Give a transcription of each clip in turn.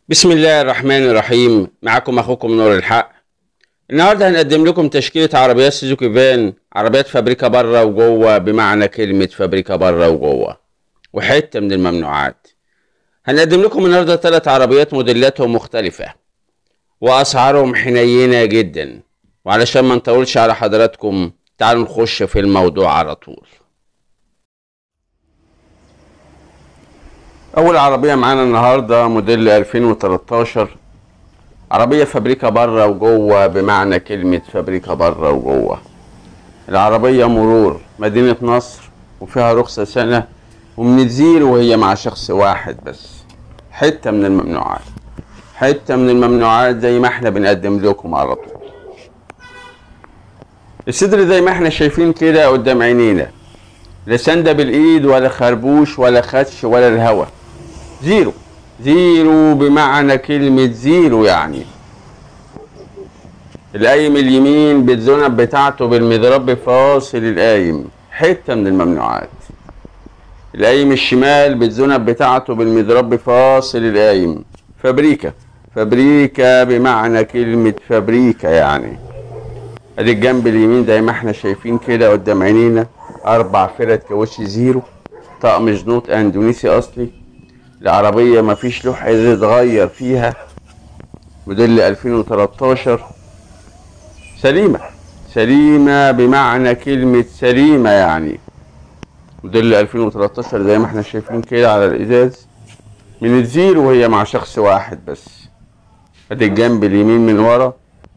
بسم الله الرحمن الرحيم معكم اخوكم نور الحق النهارده هنقدم لكم تشكيلة عربيات سوزوكي فان عربيات فابريكا بره وجوه بمعنى كلمة فابريكا بره وجوه وحتة من الممنوعات هنقدم لكم النهارده ثلاث عربيات موديلاتهم مختلفة واسعارهم حنينة جدا وعلشان ما نطولش على حضراتكم تعالوا نخش في الموضوع على طول اول عربية معانا النهاردة موديل 2013 عربية فابريكا بره وجوه بمعنى كلمة فابريكا بره وجوه العربية مرور مدينة نصر وفيها رخصة سنة ومن الزيرو وهي مع شخص واحد بس حتة من الممنوعات حتة من الممنوعات زي ما احنا بنقدم لكم على طول الصدر زي ما احنا شايفين كده قدام عينينا لا سندة بالايد ولا خربوش ولا خدش ولا الهوا زيرو زيرو بمعنى كلمة زيرو يعني القايم اليمين بالذنب بتاعته بالمضرب فاصل القايم حتة من الممنوعات القايم الشمال بالذنب بتاعته بالمضرب فاصل القايم فابريكا فابريكا بمعنى كلمة فابريكا يعني ادي الجنب اليمين زي ما احنا شايفين كده قدام عينينا اربع فرد كاوتش زيرو طقم جنوط اندونيسي اصلي العربية مفيش لوح يتغير فيها موديل 2013 سليمة سليمة بمعنى كلمة سليمة يعني موديل 2013 زي ما احنا شايفين كده على الازاز من الزيرو وهي مع شخص واحد بس ادي الجنب اليمين من ورا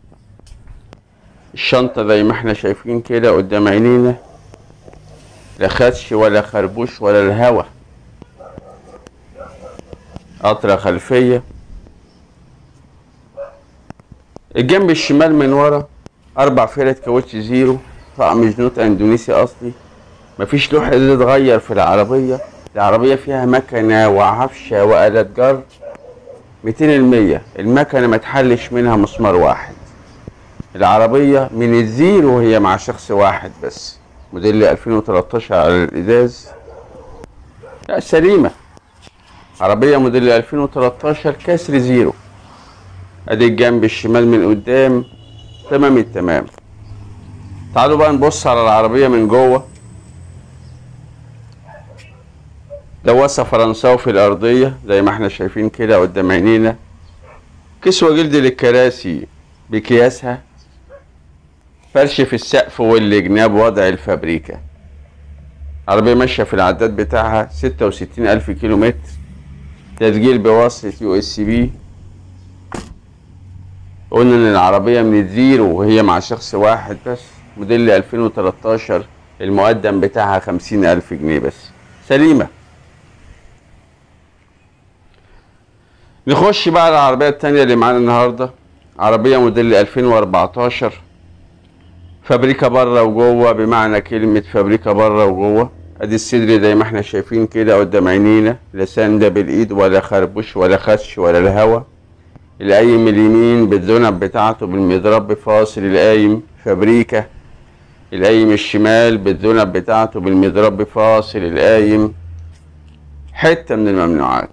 الشنطة زي ما احنا شايفين كده قدام عينينا لا خدش ولا خربوش ولا الهوا قطرة خلفية الجنب الشمال من ورا أربع فرد كاوتش زيرو طقم جنوط أندونيسي أصلي مفيش لوح اتغير في العربية العربية فيها مكنة وعفشة وآلات جر ميتين المية المكنة ما تحلش منها مسمار واحد العربية من الزيرو وهي مع شخص واحد بس موديل 2013 على الإزاز لا سليمة عربية موديل 2013 كسر زيرو ادي الجنب الشمال من قدام تمام التمام تعالوا بقى نبص على العربية من جوه دواسة فرنساوي في الأرضية زي ما احنا شايفين كده قدام عينينا كسوة جلد للكراسي بكياسها فرش في السقف والجناب وضع الفابريكا عربية ماشية في العداد بتاعها ستة وستين ألف كيلو متر تسجيل بواسطة يو اس بي قلنا ان العربية من الزيرو وهي مع شخص واحد بس موديل 2013 المقدم بتاعها خمسين ألف جنيه بس سليمة نخش بقى على العربية التانية اللي معانا النهاردة عربية موديل 2014 فابريكا بره وجوه بمعنى كلمة فابريكا بره وجوه ادي الصدر زي ما احنا شايفين كده قدام عينينا لا ساندة بالايد ولا خربوش ولا خش ولا الهوا القايم اليمين بالذنب بتاعته بالمضرب فاصل القايم فابريكا القايم الشمال بالذنب بتاعته بالمضرب فاصل القايم حتة من الممنوعات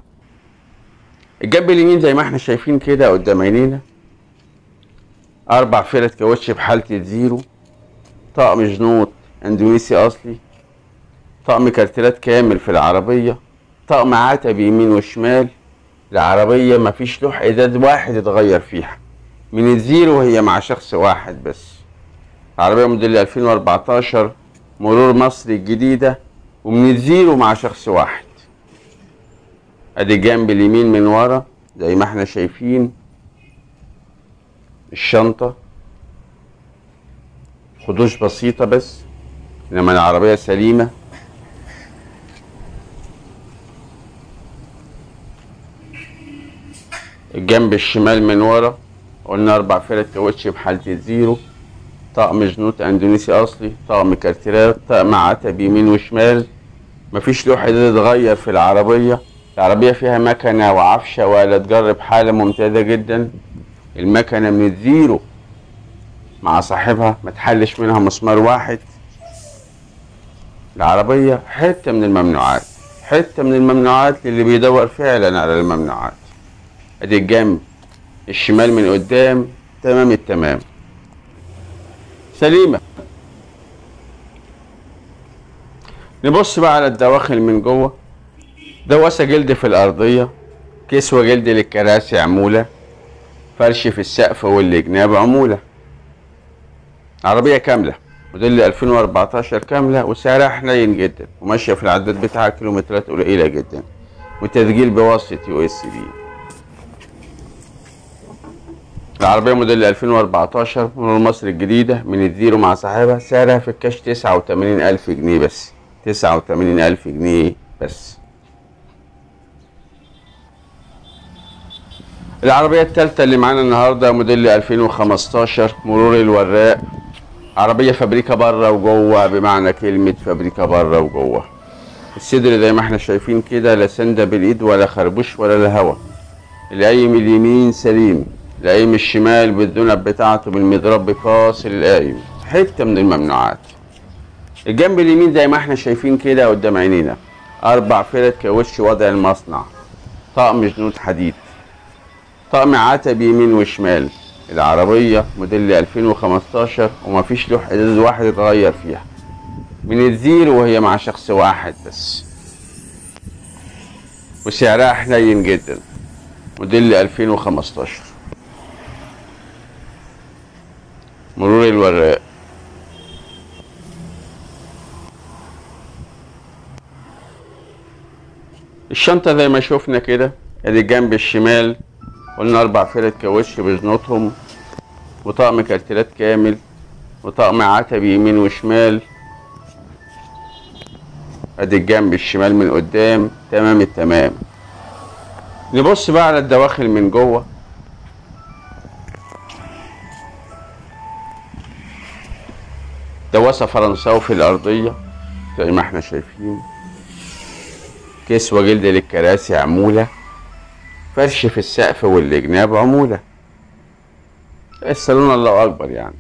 الجنب اليمين زي ما احنا شايفين كده قدام عينينا اربع فرد كاوتش بحالة الزيرو طقم جنوط اندونيسي اصلي طقم كارتيلات كامل في العربية طقم عتب يمين وشمال العربية مفيش لوح ازاز واحد اتغير فيها من الزيرو وهي مع شخص واحد بس العربية موديل 2014 مرور مصر الجديدة ومن الزيرو مع شخص واحد ادي الجنب اليمين من ورا زي ما احنا شايفين الشنطة خدوش بسيطة بس انما العربية سليمة الجنب الشمال من ورا قلنا اربع فرد كاوتش بحالة الزيرو طقم جنوط اندونيسي اصلي طقم كارتيرات طقم عتب يمين وشمال مفيش لوح اتغير في العربية العربية فيها مكنة وعفشة ولا تجرب حالة ممتازة جدا المكنة من الزيرو مع صاحبها ما تحلش منها مسمار واحد العربية حتة من الممنوعات حتة من الممنوعات للي بيدور فعلا على الممنوعات ادي الجنب الشمال من قدام تمام التمام سليمة نبص بقى على الدواخل من جوه دواسة جلد في الأرضية كسوة جلد للكراسي عمولة فرش في السقف والجناب عمولة عربية كاملة موديل 2014 كاملة وسعرها حنين جدا وماشية في العداد بتاعها كيلومترات قليلة جدا وتسجيل بواسطة يو اس بي العربية موديل 2014 من مصر الجديدة من الزيرو مع صاحبها سعرها في الكاش 89 ألف جنيه بس 89 ألف جنيه بس العربية التالتة اللي معانا النهاردة موديل 2015 مرور الوراق عربية فابريكا بره وجوه بمعنى كلمة فابريكا بره وجوه الصدر زي ما احنا شايفين كده لا سندة بالايد ولا خربوش ولا الهوا القايم اليمين سليم القايم الشمال بالذنب بتاعته بالمضرب فاصل القايم حتة من الممنوعات الجنب اليمين زي ما احنا شايفين كده قدام عينينا اربع فرد كوش وضع المصنع طقم جنود حديد طقم عتب يمين وشمال العربية موديل 2015 ومفيش لوح ازاز واحد اتغير فيها من الزيرو وهي مع شخص واحد بس وسعرها حنين جدا موديل 2015 مرور الوراق الشنطة زي ما شفنا كده ادي الجنب الشمال قلنا اربع فرد كاوتش بجنوطهم وطقم كارتيلات كامل وطقم عتب يمين وشمال ادي الجنب الشمال من قدام تمام التمام نبص بقى على الدواخل من جوه دواسة فرنساوي في الأرضية زي ما احنا شايفين كسوة جلد للكراسي عمولة فرش في السقف والجناب عمولة الصالون الله أكبر يعني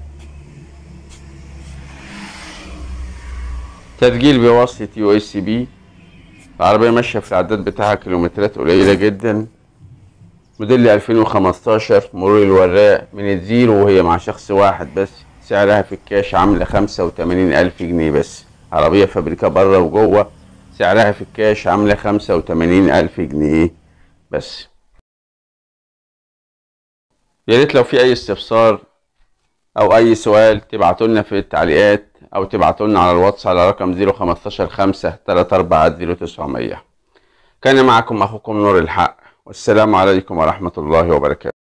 تسجيل بواسطة يو اس بي العربية ماشية في العداد بتاعها كيلومترات قليلة جدا موديل 2015 مرور الوراق من الزيرو وهي مع شخص واحد بس سعرها في الكاش عاملة خمسة وتمانين ألف جنيه بس عربية فابريكا بره وجوه سعرها في الكاش عاملة خمسة وتمانين ألف جنيه بس يا ريت لو في أي استفسار أو أي سؤال تبعتوا لنا في التعليقات أو تبعتوا لنا على الواتس على رقم زيرو خمستاشر خمسة تلاتة أربعة زيرو تسعمية كان معكم أخوكم نور الحق والسلام عليكم ورحمة الله وبركاته